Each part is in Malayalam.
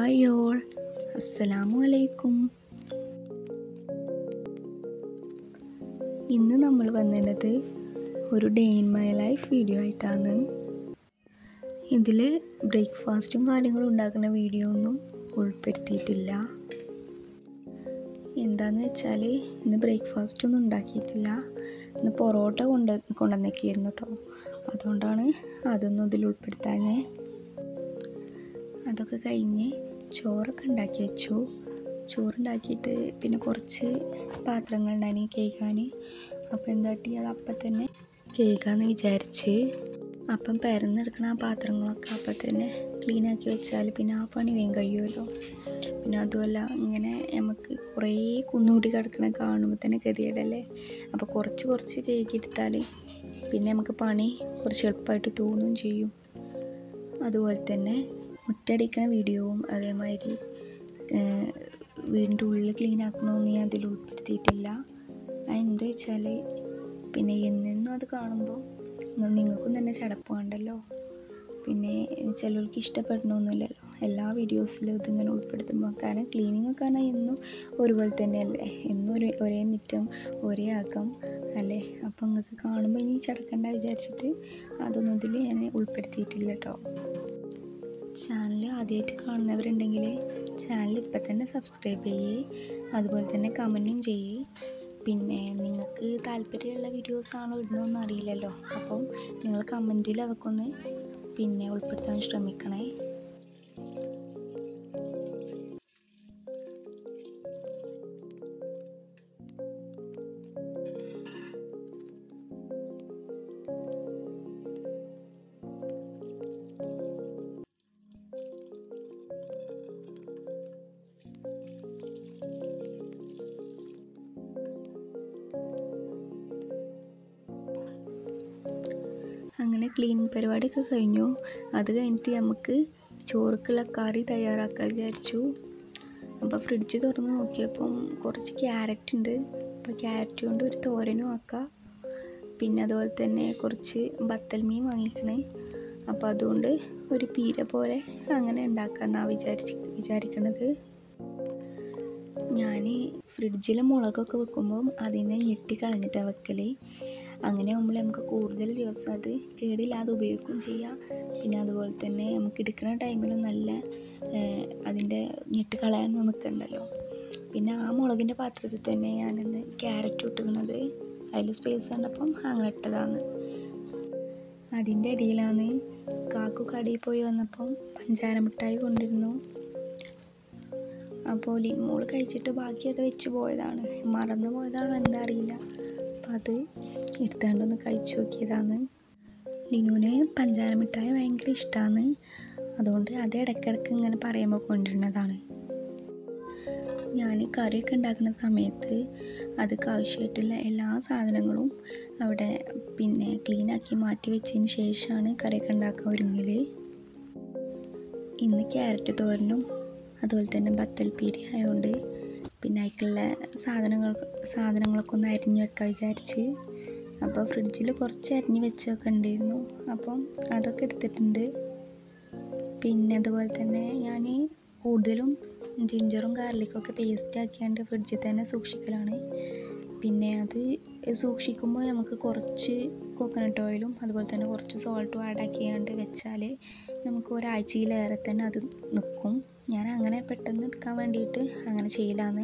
ഹായ് ഓൾ അസ്സലാമു അലൈക്കും ഇന്ന് നമ്മൾ വന്നിട്ടുള്ളത് ഒരു day in my life video ആയിട്ടാണ് ഇതിൽ ബ്രേക്ക്ഫാസ്റ്റും കാര്യങ്ങളും ഉണ്ടാക്കുന്ന വീഡിയോ ഒന്നും ഉൾപ്പെടുത്തിയിട്ടില്ല എന്താന്ന് വെച്ചാൽ ഇന്ന് ബ്രേക്ക്ഫാസ്റ്റ് ഒന്നും ഉണ്ടാക്കിയിട്ടില്ല ഇന്ന് പൊറോട്ട കൊണ്ട് കൊണ്ടുവന്നേക്കായിരുന്നു കേട്ടോ അതുകൊണ്ടാണ് അതൊന്നും ഇതിൽ ഉൾപ്പെടുത്താഞ്ഞേ അതൊക്കെ കഴിഞ്ഞ് ചോറൊക്കെ ഉണ്ടാക്കി വെച്ചു ചോറുണ്ടാക്കിയിട്ട് പിന്നെ കുറച്ച് പാത്രങ്ങൾ ഉണ്ടായി കേൾക്കാൻ അപ്പോൾ എന്താട്ടി അത് അപ്പം തന്നെ കേൾക്കാമെന്ന് വിചാരിച്ച് അപ്പം പരന്നെടുക്കണ ആ പാത്രങ്ങളൊക്കെ അപ്പം തന്നെ ക്ലീൻ ആക്കി വെച്ചാൽ പിന്നെ ആ പണി വേഗം കഴിയുമല്ലോ പിന്നെ അതുമല്ല ഇങ്ങനെ നമുക്ക് കുറേ കുന്നുകൂടി കിടക്കണ കാണുമ്പോൾ തന്നെ ഗതികേടല്ലേ അപ്പോൾ കുറച്ച് കുറച്ച് കേൾക്കിയെടുത്താൽ പിന്നെ നമുക്ക് പണി കുറച്ച് എളുപ്പമായിട്ട് തോന്നുകയും ചെയ്യും അതുപോലെ തന്നെ മുറ്റടിക്കണ വീഡിയോവും അതേമാതിരി വീടിൻ്റെ ഉള്ളിൽ ക്ലീൻ ആക്കണമെന്ന് ഞാൻ അതിൽ ഉൾപ്പെടുത്തിയിട്ടില്ല എന്താ വെച്ചാൽ പിന്നെ എന്നെന്നും അത് കാണുമ്പോൾ നിങ്ങൾക്കും തന്നെ ചടപ്പ് വേണ്ടല്ലോ പിന്നെ ചിലർക്ക് ഇഷ്ടപ്പെടണമെന്നില്ലല്ലോ എല്ലാ വീഡിയോസിലും ഇതിങ്ങനെ ഉൾപ്പെടുത്തുമ്പോൾ കാരണം ക്ലീനിങ് ഒക്കെ പറഞ്ഞാൽ എന്നും ഒരുപോലെ തന്നെയല്ലേ എന്നും ഒരു ഒരേ മിറ്റം ഒരേ അകം അല്ലേ അപ്പോൾ നിങ്ങൾക്ക് കാണുമ്പോൾ ഇനി ചടക്കണ്ട വിചാരിച്ചിട്ട് അതൊന്നും ഇതിൽ ഞാൻ ഉൾപ്പെടുത്തിയിട്ടില്ല കേട്ടോ ചാനൽ ആദ്യമായിട്ട് കാണുന്നവരുണ്ടെങ്കിൽ ചാനൽ ഇപ്പം തന്നെ സബ്സ്ക്രൈബ് ചെയ്യേ അതുപോലെ തന്നെ കമൻറ്റും ചെയ്യേ പിന്നെ നിങ്ങൾക്ക് താല്പര്യമുള്ള വീഡിയോസാണോ ഇടണമെന്ന് അറിയില്ലല്ലോ അപ്പം നിങ്ങൾ കമൻറ്റിൽ അതൊക്കെ ഒന്ന് പിന്നെ ഉൾപ്പെടുത്താൻ ശ്രമിക്കണേ അങ്ങനെ ക്ലീനിങ് പരിപാടിയൊക്കെ കഴിഞ്ഞു അത് കഴിഞ്ഞിട്ട് നമുക്ക് ചോറുക്കുള്ള കറി തയ്യാറാക്കാൻ വിചാരിച്ചു അപ്പോൾ ഫ്രിഡ്ജ് തുറന്ന് നോക്കിയപ്പം കുറച്ച് ക്യാരറ്റ് ഉണ്ട് അപ്പോൾ ക്യാരറ്റ് കൊണ്ട് ഒരു തോരനും ആക്കാം പിന്നെ അതുപോലെ തന്നെ കുറച്ച് ബത്തൽ മീൻ വാങ്ങിക്കണേ അപ്പോൾ അതുകൊണ്ട് ഒരു പീര പോലെ അങ്ങനെ ഉണ്ടാക്കാമെന്നാണ് വിചാരിച്ച് വിചാരിക്കണത് ഞാൻ ഫ്രിഡ്ജിൽ മുളകൊക്കെ വെക്കുമ്പം അതിനെ ഞെട്ടി കളഞ്ഞിട്ടാണ് വെക്കൽ അങ്ങനെ ആകുമ്പോൾ നമുക്ക് കൂടുതൽ ദിവസം അത് കേടില്ലാതെ ഉപയോഗിക്കുകയും ചെയ്യാം പിന്നെ അതുപോലെ തന്നെ നമുക്ക് എടുക്കുന്ന ടൈമിലും നല്ല അതിൻ്റെ ഞെട്ട് കളയാനൊന്നും നിൽക്കണ്ടല്ലോ പിന്നെ ആ മുളകിൻ്റെ പാത്രത്തിൽ തന്നെ ഞാനിന്ന് ക്യാരറ്റ് ഇട്ടുന്നത് അതിൽ സ്പേസ് കണ്ടപ്പം അങ്ങനെ ഇട്ടതാണ് അതിൻ്റെ ഇടയിലാണ് കാക്കു കടയിൽ പോയി വന്നപ്പം പഞ്ചാര മിഠായി കൊണ്ടിരുന്നു അപ്പോൾ ലിമോൾ കഴിച്ചിട്ട് ബാക്കിയായിട്ട് വെച്ച് പോയതാണ് മറന്നു പോയതാണോ എന്താ അറിയില്ല അപ്പം അത് എടുത്താണ്ടൊന്ന് കഴിച്ചു നോക്കിയതാണ് ലിനുവിന് പഞ്ചാര മിഠായി ഭയങ്കര ഇഷ്ടമാണ് അതുകൊണ്ട് അത് ഇടയ്ക്കിടയ്ക്ക് ഇങ്ങനെ പറയുമ്പോൾ കൊണ്ടിരുന്നതാണ് ഞാൻ കറിയൊക്കെ ഉണ്ടാക്കുന്ന സമയത്ത് അതൊക്കെ ആവശ്യമായിട്ടുള്ള എല്ലാ സാധനങ്ങളും അവിടെ പിന്നെ ക്ലീനാക്കി മാറ്റി വെച്ചതിന് ശേഷമാണ് കറിയൊക്കെ ഉണ്ടാക്കാൻ ഒരുങ്ങൽ ഇന്ന് ക്യാരറ്റ് തോരനും അതുപോലെ തന്നെ ബത്തൽ പീരി ആയതുകൊണ്ട് പിന്നെ അതിലേക്കുള്ള സാധനങ്ങൾ സാധനങ്ങളൊക്കെ ഒന്ന് അരിഞ്ഞ് വെക്കാൻ വിചാരിച്ച് അപ്പോൾ ഫ്രിഡ്ജിൽ കുറച്ച് അരിഞ്ഞ് വെച്ചൊക്കെ ഉണ്ടായിരുന്നു അപ്പം അതൊക്കെ എടുത്തിട്ടുണ്ട് പിന്നെ അതുപോലെ തന്നെ ഞാൻ കൂടുതലും ജിഞ്ചറും ഗാർലിക്കൊക്കെ പേസ്റ്റ് ആക്കിയാണ്ട് ഫ്രിഡ്ജിൽ തന്നെ സൂക്ഷിക്കലാണ് പിന്നെ അത് സൂക്ഷിക്കുമ്പോൾ നമുക്ക് കുറച്ച് കോക്കനട്ട് ഓയിലും അതുപോലെ തന്നെ കുറച്ച് സോൾട്ടും ആഡ് ആക്കിയാണ്ട് വെച്ചാൽ നമുക്ക് ഒരാഴ്ചയിലേറെ തന്നെ അത് നിൽക്കും ഞാൻ അങ്ങനെ പെട്ടെന്ന് എടുക്കാൻ വേണ്ടിയിട്ട് അങ്ങനെ ചെയ്യലാന്ന്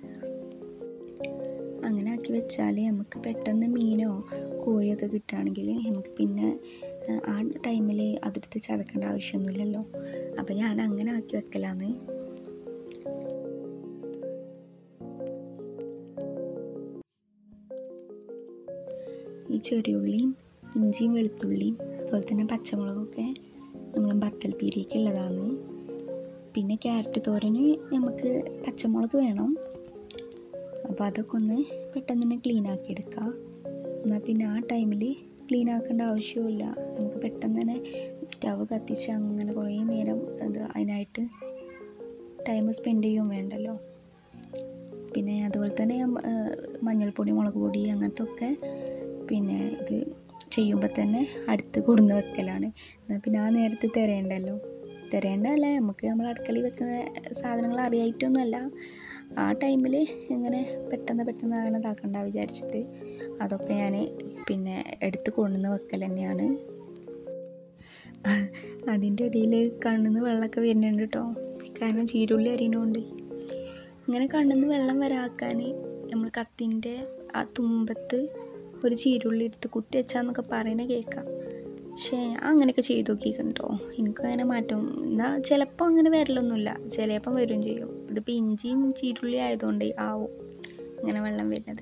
അങ്ങനെ ആക്കി വെച്ചാൽ നമുക്ക് പെട്ടെന്ന് മീനോ കോഴിയൊക്കെ കിട്ടുകയാണെങ്കിൽ നമുക്ക് പിന്നെ ആ ടൈമിൽ അതെടുത്ത് ചതക്കേണ്ട ആവശ്യമൊന്നുമില്ലല്ലോ അപ്പോൾ ഞാൻ അങ്ങനെ ആക്കി വെക്കലാന്ന് ഈ ചെറിയുള്ളിയും ഇഞ്ചിയും വെളുത്തുള്ളിയും അതുപോലെ തന്നെ പച്ചമുളകൊക്കെ നമ്മൾ ബത്തൽ പീരിക്കുള്ളതാണ് പിന്നെ ക്യാരറ്റ് തോരന് നമുക്ക് പച്ചമുളക് വേണം അപ്പോൾ അതൊക്കെ ഒന്ന് പെട്ടെന്ന് തന്നെ ക്ലീൻ ആക്കി എടുക്കുക എന്നാൽ പിന്നെ ആ ടൈമിൽ ക്ലീൻ ആക്കേണ്ട ആവശ്യമില്ല നമുക്ക് പെട്ടെന്ന് തന്നെ സ്റ്റവ് കത്തിച്ച് അങ്ങനെ കുറേ നേരം അത് അതിനായിട്ട് ടൈം സ്പെൻഡ് ചെയ്യും വേണ്ടല്ലോ പിന്നെ അതുപോലെ തന്നെ മഞ്ഞൾപ്പൊടി മുളക് പൊടി അങ്ങനത്തെ ഒക്കെ പിന്നെ ഇത് ചെയ്യുമ്പോൾ തന്നെ അടുത്ത് കൊടുന്ന് വെക്കലാണ് എന്നാൽ പിന്നെ ആ നേരത്ത് തിരയണ്ടല്ലോ തരേണ്ടതല്ല നമുക്ക് നമ്മൾ അടുക്കളയിൽ വെക്കുന്ന സാധനങ്ങൾ അറിയായിട്ടൊന്നുമല്ല ആ ടൈമിൽ ഇങ്ങനെ പെട്ടെന്ന് പെട്ടെന്ന് അങ്ങനെ ഇതാക്കണ്ട വിചാരിച്ചിട്ട് അതൊക്കെ ഞാൻ പിന്നെ എടുത്ത് കൊണ്ടുവന്ന് വെക്കൽ തന്നെയാണ് അതിൻ്റെ ഇടയിൽ കണ്ണിന്ന് വെള്ളമൊക്കെ വരുന്നുണ്ട് കേട്ടോ കാരണം ചീരുള്ളി അരിയുന്നതുകൊണ്ട് ഇങ്ങനെ കണ്ണിന്ന് വെള്ളം വരാക്കാൻ നമ്മൾ കത്തിൻ്റെ ആ തുമ്പത്ത് ഒരു ചീരുള്ളി എടുത്ത് കുത്തി വെച്ചാന്നൊക്കെ പറയണ കേൾക്കാം പക്ഷേ ഞാൻ അങ്ങനെയൊക്കെ ചെയ്ത് നോക്കിയിട്ടുണ്ടോ എനിക്കങ്ങനെ മാറ്റം എന്നാൽ ചിലപ്പോൾ അങ്ങനെ വരലൊന്നുമില്ല ചിലപ്പം വരും ചെയ്യും ഇതിപ്പോൾ ഇഞ്ചിയും ചീരുള്ളി ആയതുകൊണ്ട് ആവും ഇങ്ങനെ വെള്ളം വരുന്നത്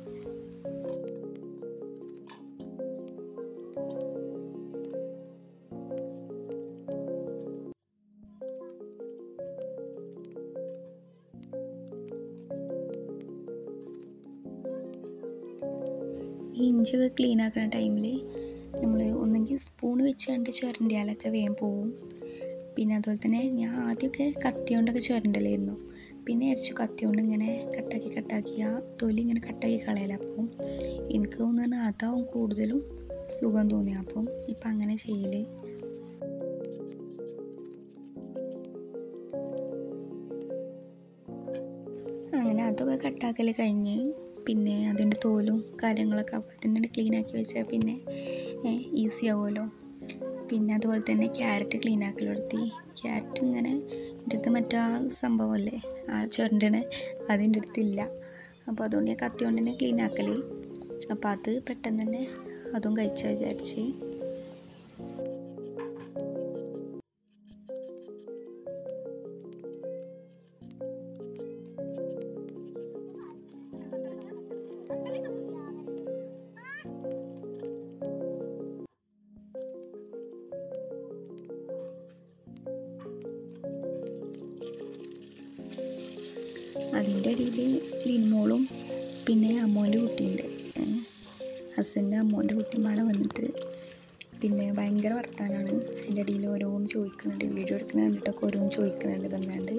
ഈ ഇഞ്ചിയൊക്കെ ക്ലീൻ ആക്കുന്ന ടൈമിൽ നമ്മൾ ഒന്നെങ്കിൽ സ്പൂൺ വെച്ച് കണ്ട് ചുരണ്ടിയാലൊക്കെ വേഗം പോവും പിന്നെ അതുപോലെ തന്നെ ഞാൻ ആദ്യമൊക്കെ കത്തി കൊണ്ടൊക്കെ ചുരണ്ടലായിരുന്നു പിന്നെ അരിച്ചു കത്തി കൊണ്ട് ഇങ്ങനെ കട്ടാക്കി കട്ടാക്കി ആ തൊലി ഇങ്ങനെ കട്ടാക്കി കളയല അപ്പം എനിക്ക് തോന്നുന്നത് അതാവും കൂടുതലും സുഖം തോന്നി അപ്പം ഇപ്പം അങ്ങനെ ചെയ്യൽ അങ്ങനെ അതൊക്കെ കട്ടാക്കൽ കഴിഞ്ഞ് പിന്നെ അതിൻ്റെ തോലും കാര്യങ്ങളൊക്കെ അപ്പോൾ തന്നെ ക്ലീൻ ആക്കി വെച്ചാൽ പിന്നെ ഈസി ആവുമല്ലോ പിന്നെ അതുപോലെ തന്നെ ക്യാരറ്റ് ക്ലീൻ ആക്കലെടുത്തി ക്യാരറ്റ് ഇങ്ങനെ എൻ്റെ അടുത്ത് മറ്റാ സംഭവമല്ലേ ആ ചുരണ്ടണ അതിൻ്റെ അടുത്തില്ല അപ്പോൾ അതുകൊണ്ട് ഞാൻ കത്തി കൊണ്ട് തന്നെ ക്ലീൻ ആക്കൽ അപ്പോൾ അത് പെട്ടെന്ന് തന്നെ അതും കഴിച്ചാൽ വിചാരിച്ച് അതിൻ്റെ ഇടയിൽ ലിൻമോളും പിന്നെ അമ്മോൻ്റെ കുട്ടിയുണ്ട് ഹസ്ബൻ്റെ അമ്മോൻ്റെ കുട്ടിയും പാടെ വന്നിട്ട് പിന്നെ ഭയങ്കര വർത്താനാണ് അതിൻ്റെ ഇടയിൽ ഓരോന്ന് ചോദിക്കുന്നുണ്ട് വീഡിയോ എടുക്കുന്ന കണ്ടിട്ടൊക്കെ ഓരോന്ന് ചോദിക്കുന്നുണ്ട് വന്നാണ്ട്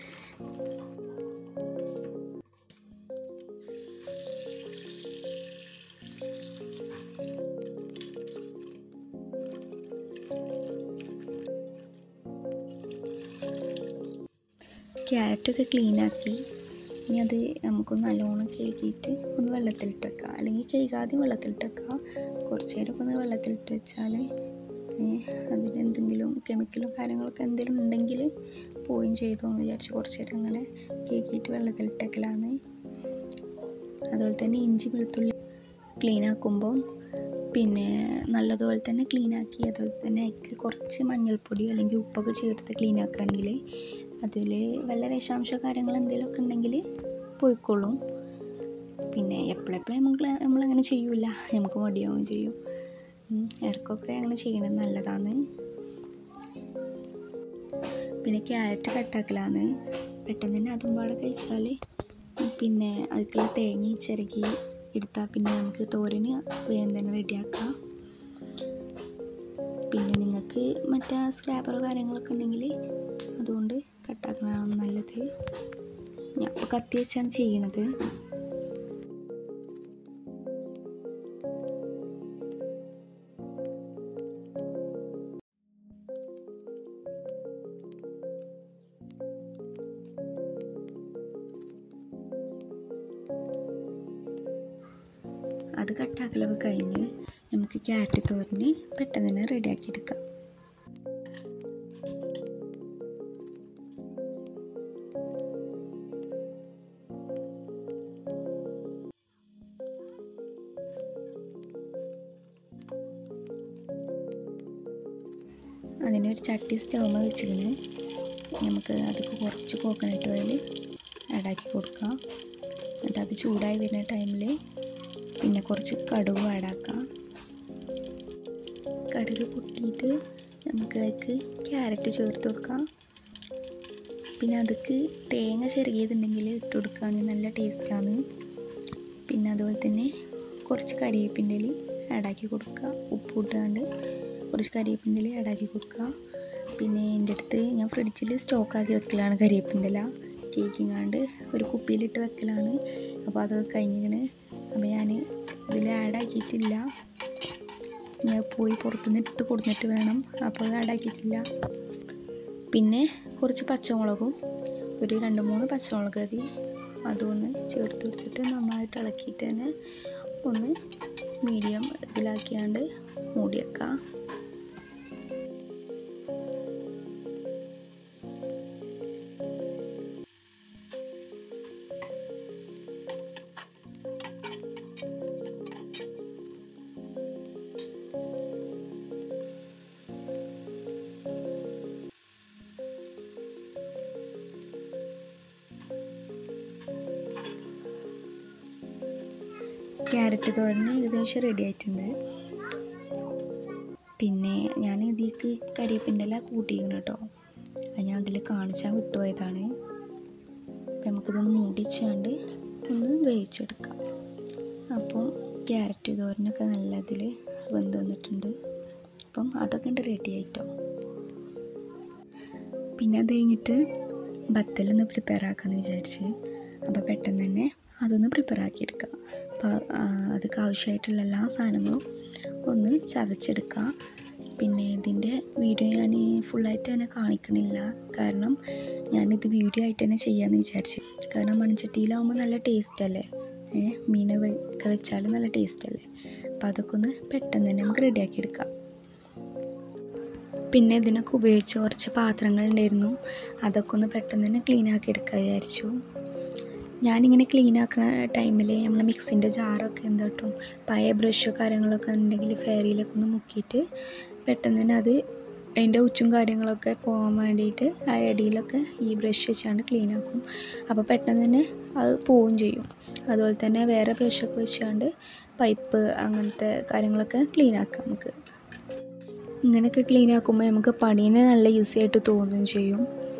ക്യാരറ്റൊക്കെ ക്ലീനാക്കി ഇനി അത് നമുക്കൊന്ന് നല്ലോണം കഴുകിയിട്ട് ഒന്ന് വെള്ളത്തിലിട്ട് വെക്കുക അല്ലെങ്കിൽ കഴുകാതെ വെള്ളത്തിലിട്ട് വെക്കുക കുറച്ച് നേരമൊക്കെ ഒന്ന് വെള്ളത്തിലിട്ട് വെച്ചാൽ അതിലെന്തെങ്കിലും കെമിക്കലും കാര്യങ്ങളൊക്കെ എന്തെങ്കിലും ഉണ്ടെങ്കിൽ പോയും ചെയ്തോന്ന് വിചാരിച്ച് കുറച്ച് നേരം അങ്ങനെ കഴുകിയിട്ട് വെള്ളത്തിലിട്ട് വെക്കലാന്ന് അതുപോലെ തന്നെ ഇഞ്ചി വെളുത്തുള്ളി ക്ലീൻ ആക്കുമ്പോൾ പിന്നെ നല്ലതുപോലെ തന്നെ ക്ലീൻ ആക്കി അതുപോലെ തന്നെ അതിലേക്ക് കുറച്ച് മഞ്ഞൾപ്പൊടി അല്ലെങ്കിൽ ഉപ്പൊക്കെ ചേർത്ത് ക്ലീൻ ആക്കുകയാണെങ്കിൽ അതിൽ വല്ല വിഷാംശ കാര്യങ്ങൾ എന്തെങ്കിലുമൊക്കെ ഉണ്ടെങ്കിൽ പോയിക്കോളും പിന്നെ എപ്പോഴെപ്പോഴും നമുക്ക് നമ്മളങ്ങനെ ചെയ്യൂല നമുക്ക് മടിയാവും ചെയ്യും ഇടയ്ക്കൊക്കെ അങ്ങനെ ചെയ്യണത് നല്ലതാണ് പിന്നെ ക്യാരറ്റ് കട്ടാക്കലാണ് പെട്ടെന്ന് തന്നെ അതും പാടെ കഴിച്ചാൽ പിന്നെ അതിലേക്കുള്ള തേങ്ങ ചിരകി എടുത്താൽ പിന്നെ നമുക്ക് തോരന് വേഗം തന്നെ റെഡിയാക്കാം പിന്നെ നിങ്ങൾക്ക് മറ്റേ സ്ക്രാപ്പറോ കാര്യങ്ങളൊക്കെ ഉണ്ടെങ്കിൽ അതുകൊണ്ട് കട്ടാക്കണതാണ് നല്ലത് ഞാൻ ഇപ്പോൾ കത്തി വെച്ചാണ് ചെയ്യണത് അത് കട്ടാക്കലൊക്കെ കഴിഞ്ഞ് നമുക്ക് ക്യാരറ്റ് തോരന് പെട്ടെന്ന് തന്നെ റെഡിയാക്കി എടുക്കാം അതിനൊരു ചട്ടി സ്റ്റൗമ വെച്ചിരുന്ന് നമുക്ക് അതിക്ക് കുറച്ച് കോക്കനട്ട് ഓയിൽ ആഡാക്കി കൊടുക്കാം എന്നിട്ട് അത് ചൂടായി വരുന്ന ടൈമിൽ പിന്നെ കുറച്ച് കടുക് ആഡാക്കാം കടുക് പൊട്ടിയിട്ട് നമുക്ക് അതിക്ക് ക്യാരറ്റ് ചേർത്ത് കൊടുക്കാം പിന്നെ അതിക്ക് തേങ്ങ ചെറിയതുണ്ടെങ്കിൽ ഇട്ട് കൊടുക്കുകയാണെങ്കിൽ നല്ല ടേസ്റ്റാണ് പിന്നെ അതുപോലെ തന്നെ കുറച്ച് കരിവേപ്പിൻ്റെ ഇല ആഡാക്കി കൊടുക്കുക ഉപ്പ് ഇട്ടുകൊണ്ട് കുറച്ച് കരിവേപ്പിൻ്റെ ഇല ആഡാക്കി കൊടുക്കുക പിന്നെ എൻ്റെ അടുത്ത് ഞാൻ ഫ്രിഡ്ജിൽ സ്റ്റോക്കാക്കി വെക്കലാണ് കരിവേപ്പിൻ്റെ ഇല കേക്കിങ്ങാണ്ട് ഒരു കുപ്പിയിലിട്ട് വെക്കലാണ് അപ്പോൾ അതൊക്കെ കഴിഞ്ഞിങ്ങനെ അപ്പോൾ ഞാൻ ഇതിൽ ആഡാക്കിയിട്ടില്ല ഞാൻ പോയി പുറത്തുനിന്ന് എടുത്ത് കൊടുത്തിട്ട് വേണം അപ്പോൾ ആഡാക്കിയിട്ടില്ല പിന്നെ കുറച്ച് പച്ചമുളകും ഒരു രണ്ട് മൂന്ന് പച്ചമുളക് മതി അതൊന്ന് ചേർത്ത് കൊടുത്തിട്ട് നന്നായിട്ട് ഇളക്കിയിട്ട് തന്നെ ഒന്ന് മീഡിയം ഇതിലാക്കിയാണ്ട് മൂടി വെക്കാം ക്യാരറ്റ് തോരൻ ഏകദേശം റെഡി ആയിട്ടുണ്ട് പിന്നെ ഞാൻ ഇതിലേക്ക് കരിവേപ്പിൻ്റെ ഇല കൂട്ടിയിരിക്കണം കേട്ടോ അത് ഞാൻ അതിൽ കാണിച്ചാൽ വിട്ടുപോയതാണ് അപ്പം നമുക്കിതൊന്ന് മൂടിച്ചാണ്ട് ഒന്ന് വേവിച്ചെടുക്കാം അപ്പോൾ ക്യാരറ്റ് തോരനൊക്കെ നല്ല ഇതിൽ വെന്ത് വന്നിട്ടുണ്ട് അപ്പം അതൊക്കെ ഉണ്ട് റെഡി ആയിട്ടോ പിന്നെ അത് കഴിഞ്ഞിട്ട് ബത്തലൊന്ന് പ്രിപ്പയർ ആക്കാമെന്ന് വിചാരിച്ച് അപ്പോൾ പെട്ടെന്ന് തന്നെ അതൊന്ന് പ്രിപ്പയർ ആക്കിയെടുക്കാം അപ്പോൾ അതൊക്കെ ആവശ്യമായിട്ടുള്ള എല്ലാ സാധനങ്ങളും ഒന്ന് ചതച്ചെടുക്കുക പിന്നെ ഇതിൻ്റെ വീഡിയോ ഞാൻ ഫുള്ളായിട്ട് തന്നെ കാണിക്കണില്ല കാരണം ഞാനിത് വീഡിയോ ആയിട്ട് തന്നെ ചെയ്യാമെന്ന് വിചാരിച്ചു കാരണം മൺചട്ടിയിലാവുമ്പോൾ നല്ല ടേസ്റ്റ് അല്ലേ ഏ മീൻ ഒക്കെ വെച്ചാൽ നല്ല ടേസ്റ്റ് അല്ലേ അപ്പോൾ അതൊക്കെ ഒന്ന് പെട്ടെന്ന് തന്നെ നമുക്ക് റെഡിയാക്കി എടുക്കാം പിന്നെ ഇതിനൊക്കെ ഉപയോഗിച്ച കുറച്ച് പാത്രങ്ങൾ ഉണ്ടായിരുന്നു അതൊക്കെ ഒന്ന് പെട്ടെന്ന് തന്നെ ക്ലീൻ ആക്കി എടുക്കാൻ വിചാരിച്ചു ഞാനിങ്ങനെ ക്ലീൻ ആക്കുന്ന ടൈമിൽ നമ്മൾ മിക്സിൻ്റെ ജാറൊക്കെ എന്താ കിട്ടും പഴയ ബ്രഷോ കാര്യങ്ങളൊക്കെ ഉണ്ടെങ്കിൽ ഫെയറിയിലൊക്കെ ഒന്ന് മുക്കിയിട്ട് പെട്ടെന്ന് തന്നെ അത് അതിൻ്റെ ഉച്ചും കാര്യങ്ങളൊക്കെ പോകാൻ വേണ്ടിയിട്ട് ആ അടിയിലൊക്കെ ഈ ബ്രഷ് വെച്ചാണ്ട് ക്ലീൻ ആക്കും അപ്പോൾ പെട്ടെന്ന് തന്നെ അത് പോവുകയും ചെയ്യും അതുപോലെ തന്നെ വേറെ ബ്രഷൊക്കെ വെച്ചാണ്ട് പൈപ്പ് അങ്ങനത്തെ കാര്യങ്ങളൊക്കെ ക്ലീൻ ആക്കാം നമുക്ക് ഇങ്ങനെയൊക്കെ ക്ലീൻ ആക്കുമ്പോൾ നമുക്ക് പണീനെ നല്ല ഈസി ആയിട്ട് തോന്നുകയും ചെയ്യും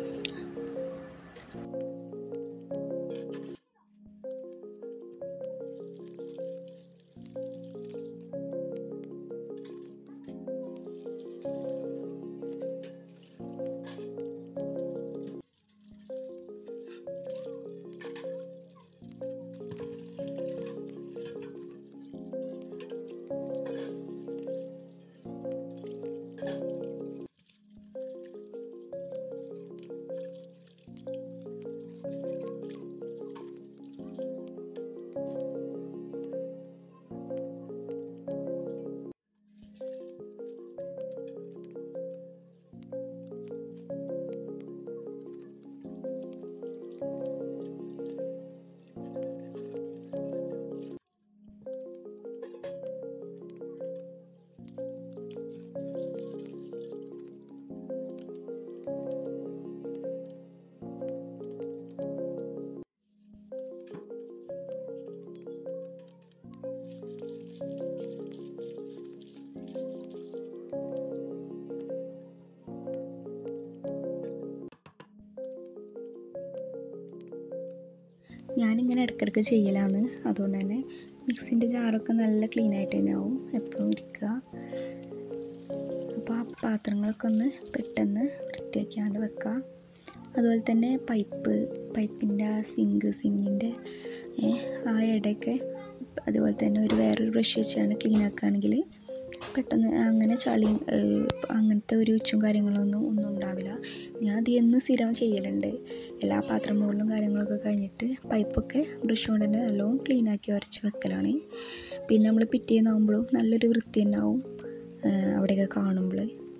ഞാനിങ്ങനെ ഇടയ്ക്കിടയ്ക്ക് ചെയ്യലാന്ന് അതുകൊണ്ട് തന്നെ മിക്സിൻ്റെ ജാറൊക്കെ നല്ല ക്ലീൻ ആയിട്ട് തന്നെ ആവും എപ്പോഴും ഇരിക്കുക അപ്പോൾ ആ പാത്രങ്ങളൊക്കെ ഒന്ന് പെട്ടെന്ന് വൃത്തിയാക്കിയാണ്ട് വെക്കുക അതുപോലെ തന്നെ പൈപ്പ് പൈപ്പിൻ്റെ ആ സിങ്ക് സിങ്കിൻ്റെ ആ ഇടയൊക്കെ അതുപോലെ തന്നെ ഒരു വേറൊരു ബ്രഷ് വെച്ചാണ് ക്ലീൻ ആക്കുകയാണെങ്കിൽ പെട്ടെന്ന് അങ്ങനെ ചളി അങ്ങനത്തെ ഒരു ഉച്ചും കാര്യങ്ങളൊന്നും ഒന്നും ഉണ്ടാവില്ല ഞാൻ അത് എന്നും സ്ഥിരം ചെയ്യലുണ്ട് എല്ലാ പാത്രം മുകളിലും കാര്യങ്ങളൊക്കെ കഴിഞ്ഞിട്ട് പൈപ്പൊക്കെ ബ്രഷ് കൊണ്ട് തന്നെ നല്ലോണം ക്ലീൻ ആക്കി ഉരച്ച് വെക്കലാണ് പിന്നെ നമ്മൾ പിറ്റേന്നാകുമ്പോഴും നല്ലൊരു വൃത്തി തന്നെ ആവും അവിടെയൊക്കെ കാണുമ്പോൾ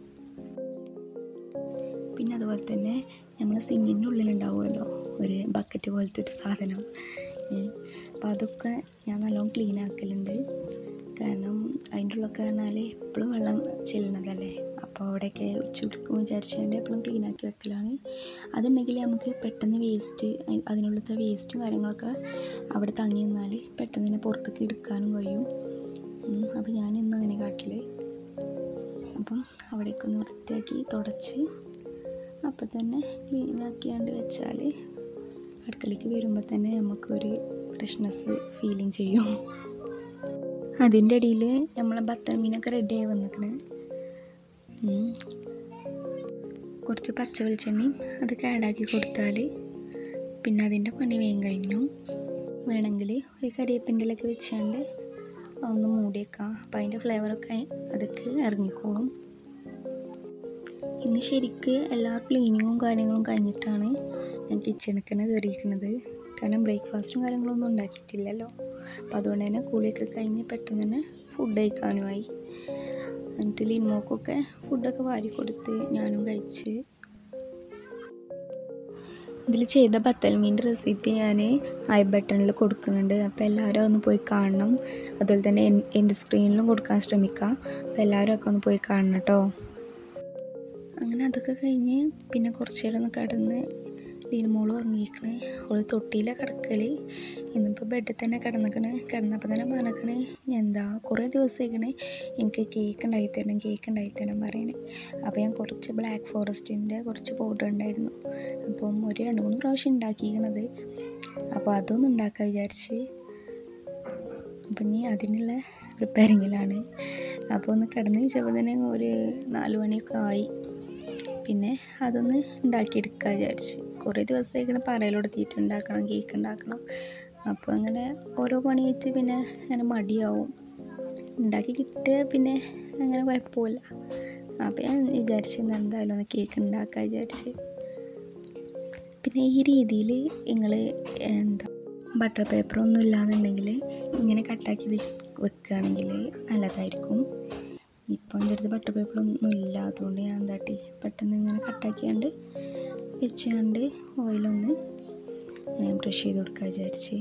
പിന്നെ അതുപോലെ തന്നെ നമ്മൾ സിങ്ങിൻ്റെ ഉള്ളിലുണ്ടാവുമല്ലോ ഒരു ബക്കറ്റ് പോലത്തെ ഒരു സാധനം അപ്പോൾ അതൊക്കെ ഞാൻ നല്ലോണം ക്ലീൻ ആക്കലുണ്ട് കാരണം അതിൻ്റെ ഉള്ളൊക്കെ പറഞ്ഞാൽ എപ്പോഴും വെള്ളം ചെല്ലണതല്ലേ അപ്പോൾ അവിടെയൊക്കെ ഉച്ചെടുക്കും വിചാരിച്ചുകൊണ്ട് എപ്പോഴും ക്ലീൻ ആക്കി വെക്കലാണ് അതുണ്ടെങ്കിൽ നമുക്ക് പെട്ടെന്ന് വേസ്റ്റ് അതിനുള്ളത്തെ വേസ്റ്റും കാര്യങ്ങളൊക്കെ അവിടെ തങ്ങി നിന്നാൽ പെട്ടെന്ന് തന്നെ പുറത്തേക്ക് എടുക്കാനും കഴിയും അപ്പോൾ ഞാൻ ഇന്നും അങ്ങനെ കാട്ടിൽ അപ്പം അവിടെയൊക്കെ ഒന്ന് വൃത്തിയാക്കി തുടച്ച് അപ്പം തന്നെ ക്ലീനാക്കിയാണ്ട് വെച്ചാൽ അടുക്കളയ്ക്ക് വരുമ്പോൾ തന്നെ നമുക്കൊരു ഫ്രഷ്നെസ് ഫീലിങ് ചെയ്യും അതിൻ്റെ ഇടയിൽ നമ്മളെ ബത്തൽ മീനൊക്കെ റെഡിയായി വന്നിക്കണ് കുറച്ച് പച്ച വെളിച്ചെണ്ണയും അത് ആഡാക്കി കൊടുത്താൽ പിന്നെ അതിൻ്റെ പണി വേഗം കഴിഞ്ഞു വേണമെങ്കിൽ ഒരു കരിവേപ്പിൻ്റെ ഇലയൊക്കെ വെച്ചാണ്ട് ഒന്ന് മൂടി വെക്കാം അപ്പോൾ അതിൻ്റെ ഫ്ലേവറൊക്കെ അതൊക്കെ ഇറങ്ങിക്കോളും ഇന്ന് ശരിക്ക് എല്ലാ ക്ലീനിങ്ങും കാര്യങ്ങളും കഴിഞ്ഞിട്ടാണ് ഞാൻ കിച്ചണിൽ തന്നെ കയറിയിരിക്കുന്നത് കാരണം ബ്രേക്ക്ഫാസ്റ്റും കാര്യങ്ങളൊന്നും ഉണ്ടാക്കിയിട്ടില്ലല്ലോ അപ്പോൾ അതുകൊണ്ട് തന്നെ കുളിയൊക്കെ കഴിഞ്ഞ് പെട്ടെന്ന് തന്നെ ഫുഡ് കഴിക്കാനുമായി എന്നിട്ട് ലിൻമോക്കൊക്കെ ഫുഡൊക്കെ വാരി കൊടുത്ത് ഞാനും കഴിച്ച് ഇതിൽ ചെയ്ത ബത്തൽ മീൻ്റെ റെസിപ്പി ഞാൻ ഐ ബട്ടണിൽ കൊടുക്കുന്നുണ്ട് അപ്പോൾ എല്ലാവരും ഒന്ന് പോയി കാണണം അതുപോലെ തന്നെ എൻ- എൻ്റെ സ്ക്രീനിലും കൊടുക്കാൻ ശ്രമിക്കുക അപ്പോൾ എല്ലാവരും ഒക്കെ ഒന്ന് പോയി കാണണം കേട്ടോ അങ്ങനെ അതൊക്കെ കഴിഞ്ഞ് പിന്നെ കുറച്ച് നേരം ഒന്ന് കിടന്ന് ലീനുമോള് ഉറങ്ങിയിരിക്കണ് അവള് തൊട്ടിയിലാണ് കിടക്കല് ഇന്നിപ്പോൾ ബെഡിൽ തന്നെ കിടന്നിക്കണ് കിടന്നപ്പോൾ തന്നെ പറഞ്ഞിക്കണ് എന്താ കുറേ ദിവസമായിക്കണ് എനിക്ക് കേക്ക് ഉണ്ടാക്കി തരണം കേക്ക് ഉണ്ടാക്കി തരണം പറയണേ അപ്പോൾ ഞാൻ കുറച്ച് ബ്ലാക്ക് ഫോറസ്റ്റിൻ്റെ കുറച്ച് പൗഡർ ഉണ്ടായിരുന്നു അപ്പം ഒരു രണ്ട് മൂന്ന് പ്രാവശ്യം ഉണ്ടാക്കിയിരിക്കണത് അപ്പോൾ അതൊന്നും ഉണ്ടാക്കാൻ വിചാരിച്ച് അപ്പം ഇനി അതിനുള്ള പ്രിപ്പയറിങ്ങിലാണ് അപ്പോൾ ഒന്ന് കിടന്ന് വെച്ചപ്പോൾ തന്നെ ഒരു നാല് മണിയൊക്കെ ആയി പിന്നെ അതൊന്ന് ഉണ്ടാക്കിയെടുക്കാൻ വിചാരിച്ച് കുറേ ദിവസമായിങ്ങനെ പറയലെടുത്തിട്ട് ഉണ്ടാക്കണം കേക്ക് ഉണ്ടാക്കണം അപ്പോൾ അങ്ങനെ ഓരോ പണി വെച്ച് പിന്നെ അങ്ങനെ മടിയാവും ഉണ്ടാക്കി കിട്ടിയ പിന്നെ അങ്ങനെ കുഴപ്പമില്ല അപ്പോൾ ഞാൻ വിചാരിച്ച് ഇന്ന് എന്തായാലും ഒന്ന് കേക്ക് ഉണ്ടാക്കാൻ വിചാരിച്ച് പിന്നെ ഈ രീതിയിൽ നിങ്ങൾ എന്താ ബട്ടർ പേപ്പർ ഒന്നും ഇല്ലാന്നുണ്ടെങ്കിൽ ഇങ്ങനെ കട്ടാക്കി വെ വെക്കുകയാണെങ്കിൽ നല്ലതായിരിക്കും ഇപ്പം എൻ്റെ അടുത്ത് ബട്ടർ പേപ്പർ ഒന്നും ഇല്ല അതുകൊണ്ട് ഞാൻ എന്താട്ടി പെട്ടെന്ന് ഇങ്ങനെ കട്ടാക്കിയാണ്ട് വെച്ചുകൊണ്ട് ഓയിലൊന്ന് ബ്രഷ് ചെയ്ത് കൊടുക്കാൻ വിചാരിച്ച്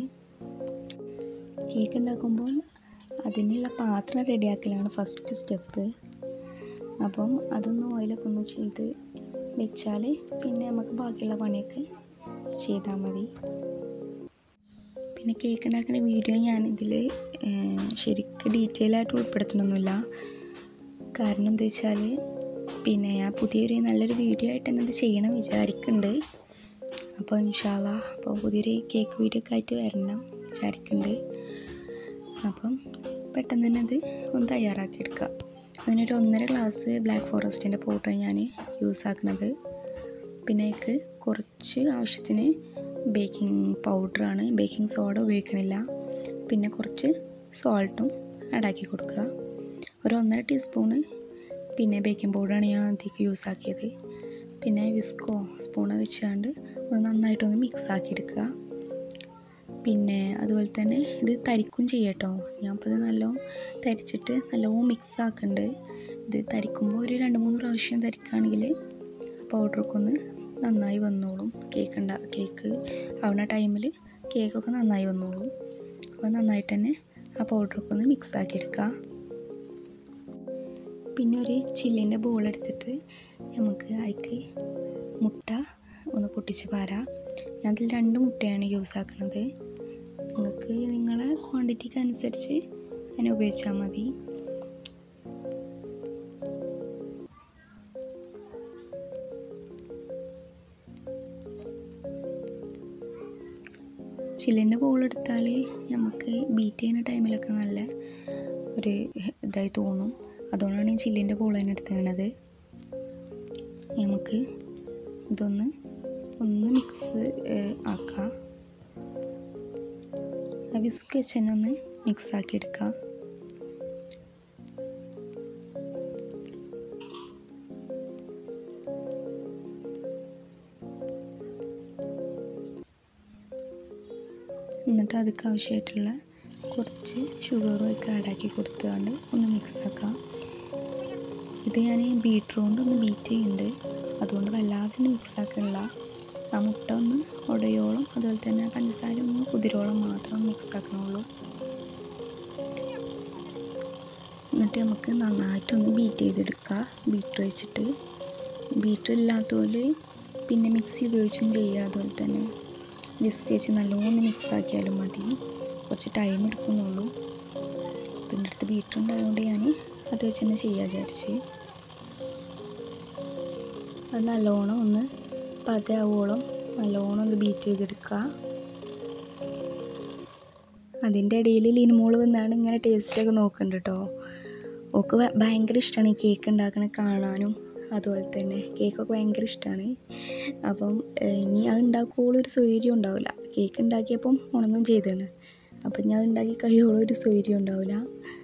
കേക്ക് ഉണ്ടാക്കുമ്പോൾ അതിനുള്ള പാത്രം റെഡിയാക്കലാണ് ഫസ്റ്റ് സ്റ്റെപ്പ് അപ്പം അതൊന്ന് ഓയിലൊക്കെ ഒന്ന് ചെയ്ത് വെച്ചാൽ പിന്നെ നമുക്ക് ബാക്കിയുള്ള പണിയൊക്കെ ചെയ്താൽ മതി പിന്നെ കേക്ക് ഉണ്ടാക്കുന്ന വീഡിയോ ഞാനിതിൽ ശരിക്കും ഡീറ്റെയിൽ ആയിട്ട് ഉൾപ്പെടുത്തണമൊന്നുമില്ല കാരണം എന്താ വെച്ചാൽ പിന്നെ ഞാൻ പുതിയൊരു നല്ലൊരു വീഡിയോ ആയിട്ട് തന്നെ ഇത് ചെയ്യണം വിചാരിക്കുന്നുണ്ട് അപ്പോൾ ഇൻഷാല്ല അപ്പോൾ പുതിയൊരു കേക്ക് വീഡിയോ ഒക്കെ ആയിട്ട് വരണം വിചാരിക്കുന്നുണ്ട് അപ്പം പെട്ടെന്ന് തന്നെ അത് ഒന്ന് തയ്യാറാക്കി എടുക്കുക അതിനൊരു ഒന്നര ഗ്ലാസ് ബ്ലാക്ക് ഫോറസ്റ്റിൻ്റെ പൗഡർ ഞാൻ യൂസ് ആക്കുന്നത് പിന്നെ അതിക്ക് കുറച്ച് ആവശ്യത്തിന് ബേക്കിംഗ് പൗഡറാണ് ബേക്കിംഗ് സോഡ ഉപയോഗിക്കണില്ല പിന്നെ കുറച്ച് സോൾട്ടും ആഡാക്കി കൊടുക്കുക ഒരു ഒന്നര ടീസ്പൂണ് പിന്നെ ബേക്കിംഗ് പൗഡറാണ് ഞാൻ അതിലേക്ക് യൂസ് ആക്കിയത് പിന്നെ വിസ്കോ സ്പൂണ് വെച്ചുകൊണ്ട് ഒന്ന് നന്നായിട്ടൊന്ന് മിക്സ് ആക്കി എടുക്കുക പിന്നെ അതുപോലെ തന്നെ ഇത് തരിക്കും ചെയ്യട്ടോ ഞാൻ അപ്പോൾ ഇത് നല്ലോണം തരിച്ചിട്ട് നല്ലോണം മിക്സ് ആക്കുന്നുണ്ട് ഇത് തരിക്കുമ്പോൾ ഒരു രണ്ട് മൂന്ന് പ്രാവശ്യം തരിക്കുകയാണെങ്കിൽ പൗഡറൊക്കെ ഒന്ന് നന്നായി വന്നോളും കേക്ക് ഉണ്ടാ കേക്ക് ആവുന്ന ടൈമിൽ കേക്കൊക്കെ നന്നായി വന്നോളും അപ്പോൾ നന്നായിട്ട് തന്നെ ആ പൗഡറൊക്കെ ഒന്ന് മിക്സ് ആക്കി എടുക്കുക പിന്നെ ഒരു ചില്ലിൻ്റെ ബോൾ എടുത്തിട്ട് നമുക്ക് അതിക്ക് മുട്ട ഒന്ന് പൊട്ടിച്ച് പാരാം ഞാൻ അതിൽ രണ്ട് മുട്ടയാണ് യൂസ് ആക്കുന്നത് നിങ്ങൾക്ക് നിങ്ങളെ ക്വാണ്ടിറ്റിക്ക് അനുസരിച്ച് അതിനെ ഉപയോഗിച്ചാൽ മതി ചില്ലിൻ്റെ ബോൾ എടുത്താൽ നമുക്ക് ബീറ്റ് ചെയ്യുന്ന ടൈമിലൊക്കെ നല്ല ഒരു ഇതായി തോന്നും അതുകൊണ്ടാണ് ഞാൻ ചില്ലിൻ്റെ ബോൾ തന്നെ എടുത്തിരുന്നത് നമുക്ക് ഇതൊന്ന് ഒന്ന് മിക്സ് ആക്കാം ആ വിസ്ക് വെച്ച് തന്നെ ഒന്ന് മിക്സ് ആക്കി എടുക്കാം എന്നിട്ട് അതിക്ക് ആവശ്യമായിട്ടുള്ള കുറച്ച് ഷുഗറും ഒക്കെ ആഡാക്കി കൊടുത്തുകൊണ്ട് ഒന്ന് മിക്സ് ആക്കാം ഇത് ഞാൻ ബീറ്റർ കൊണ്ട് ഒന്ന് ബീറ്റ് ചെയ്യുന്നുണ്ട് അതുകൊണ്ട് വല്ലാതെ മിക്സ് ആക്കണില്ല ആ മുട്ട ഒന്ന് ഉടയോളം അതുപോലെ തന്നെ പഞ്ചസാര ഒന്ന് കുതിരോളം മാത്രം മിക്സ് ആക്കണുള്ളൂ എന്നിട്ട് നമുക്ക് നന്നായിട്ടൊന്ന് ബീറ്റ് ചെയ്തെടുക്കുക ബീറ്റർ വെച്ചിട്ട് ബീറ്റർ ഇല്ലാത്തപോലെ പിന്നെ മിക്സി ഉപയോഗിച്ചും ചെയ്യുക അതുപോലെ തന്നെ വിസ്ക് വെച്ച് നല്ലോണം മിക്സ് ആക്കിയാലും മതി കുറച്ച് ടൈം എടുക്കുന്നുള്ളൂ പിന്നെ അടുത്ത് ബീറ്റർ ഉണ്ടായതുകൊണ്ട് ഞാൻ അത് വെച്ച് തന്നെ ചെയ്യാൻ വിചാരിച്ച് അത് നല്ലോണം ഒന്ന് പതയാവോളം നല്ലോണം ഒന്ന് ബീറ്റ് ചെയ്തെടുക്കുക അതിൻ്റെ ഇടയിൽ ലിനുമോള് വന്നാണ് ഇങ്ങനെ ടേസ്റ്റൊക്കെ നോക്കുന്നുണ്ട് കേട്ടോ ഓക്ക് ഭ- ഭയങ്കര ഇഷ്ടമാണ് ഈ കേക്ക് ഉണ്ടാക്കണ കാണാനും അതുപോലെ തന്നെ കേക്കൊക്കെ ഭയങ്കര ഇഷ്ടമാണ് അപ്പം ഏഹ്, ഇനി അത് ഉണ്ടാക്കുമ്പോൾ ഒരു സൗകര്യം ഉണ്ടാവില്ല കേക്ക് ഉണ്ടാക്കിയപ്പം ഉണങ്ങും ചെയ്തതാണ് അപ്പം ഞാൻ ഉണ്ടാക്കി കഴിയോളം ഒരു സൗകര്യം ഉണ്ടാവില്ല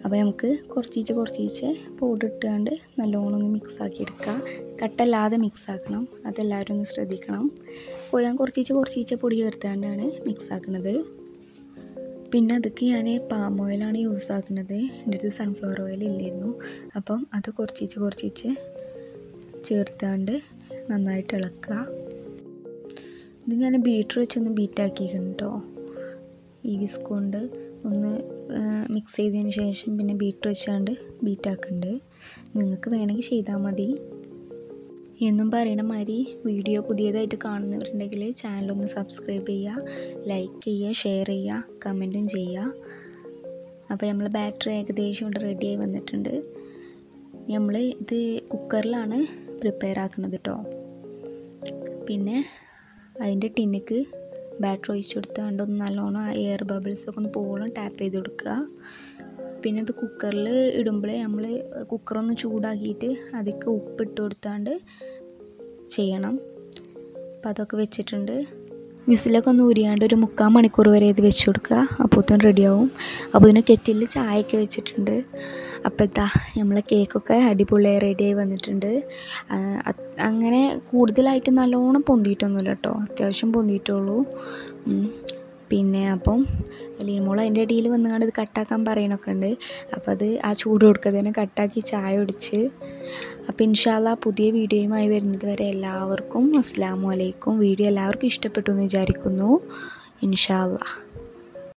അപ്പോൾ നമുക്ക് കുറച്ചീച്ച് കുറച്ചീച്ച് പൗഡർ ഇട്ടുകൊണ്ട് നല്ലോണം ഒന്ന് മിക്സ് ആക്കി എടുക്കുക കട്ടല്ലാതെ മിക്സ് ആക്കണം അതെല്ലാവരും ഒന്ന് ശ്രദ്ധിക്കണം അപ്പോൾ ഞാൻ കുറച്ചീച്ച് കുറച്ചീച്ച് പൊടി ചേർത്താണ്ടാണ് മിക്സ് ആക്കുന്നത് പിന്നെ അതൊക്കെ ഞാൻ പാം ഓയിലാണ് യൂസ് ആക്കുന്നത് എൻ്റെ അടുത്ത് സൺഫ്ലവർ ഓയിൽ ഇല്ലായിരുന്നു അപ്പം അത് കുറച്ചീച്ച് കുറച്ചീച്ച് ചേർത്താണ്ട് നന്നായിട്ട് ഇളക്കുക ഇത് ഞാൻ ബീറ്റർ വെച്ചൊന്ന് ബീറ്റാക്കിയിരിക്കണം കേട്ടോ ഈ വിസ്ക് കൊണ്ട് ഒന്ന് മിക്സ് ചെയ്തതിന് ശേഷം പിന്നെ ബീറ്റർ വെച്ചാണ്ട് ബീറ്റാക്കുന്നുണ്ട് നിങ്ങൾക്ക് വേണമെങ്കിൽ ചെയ്താൽ മതി എന്നും പറയണ മാതിരി വീഡിയോ പുതിയതായിട്ട് കാണുന്നവരുണ്ടെങ്കിൽ ചാനലൊന്ന് സബ്സ്ക്രൈബ് ചെയ്യുക ലൈക്ക് ചെയ്യുക ഷെയർ ചെയ്യുക കമൻറ്റും ചെയ്യുക അപ്പോൾ നമ്മൾ ബാറ്ററി ഏകദേശം ഇവിടെ റെഡിയായി വന്നിട്ടുണ്ട് നമ്മൾ ഇത് കുക്കറിലാണ് പ്രിപ്പയർ ആക്കുന്നത് കേട്ടോ പിന്നെ അതിൻ്റെ ടിന്നിക്ക് ബാറ്ററി ഒഴിച്ച് കൊടുത്താണ്ട് ഒന്ന് നല്ലോണം എയർ ബബിൾസ് ഒക്കെ ഒന്ന് പോകണം ടാപ്പ് ചെയ്ത് കൊടുക്കുക പിന്നെ ഇത് കുക്കറിൽ ഇടുമ്പോൾ നമ്മൾ കുക്കറൊന്ന് ചൂടാക്കിയിട്ട് അതിക്ക് ഉപ്പിട്ട് കൊടുത്താണ്ട് ചെയ്യണം അപ്പം അതൊക്കെ വെച്ചിട്ടുണ്ട് വിസിലൊക്കെ ഒന്ന് ഊരിയാണ്ട് ഒരു മുക്കാൽ മണിക്കൂർ വരെ ഇത് വെച്ച് കൊടുക്കുക അപ്പോഴത്തേനും റെഡിയാവും അപ്പോൾ ഇതിന് കെറ്റിൽ ചായയൊക്കെ വെച്ചിട്ടുണ്ട് അപ്പോൾ ഇതാ നമ്മളെ കേക്കൊക്കെ അടിപൊളിയായി റെഡിയായി വന്നിട്ടുണ്ട് അങ്ങനെ കൂടുതലായിട്ട് നല്ലോണം പൊന്തിയിട്ടൊന്നുമില്ല കേട്ടോ അത്യാവശ്യം പൊന്തിയിട്ടുള്ളൂ പിന്നെ അപ്പം ലീമോൾ അതിൻ്റെ ഇടയിൽ വന്നുകൊണ്ട് ഇത് കട്ടാക്കാൻ പറയണൊക്കെ ഉണ്ട് അപ്പോൾ അത് ആ ചൂട് കൊടുക്കാതെ കട്ടാക്കി ചായ ഒടിച്ച് അപ്പോൾ ഇൻഷാല്ല പുതിയ വീഡിയോയുമായി വരുന്നത് വരെ എല്ലാവർക്കും അസ്സാം വലൈക്കും വീഡിയോ എല്ലാവർക്കും ഇഷ്ടപ്പെട്ടു എന്ന് വിചാരിക്കുന്നു ഇൻഷാല്ല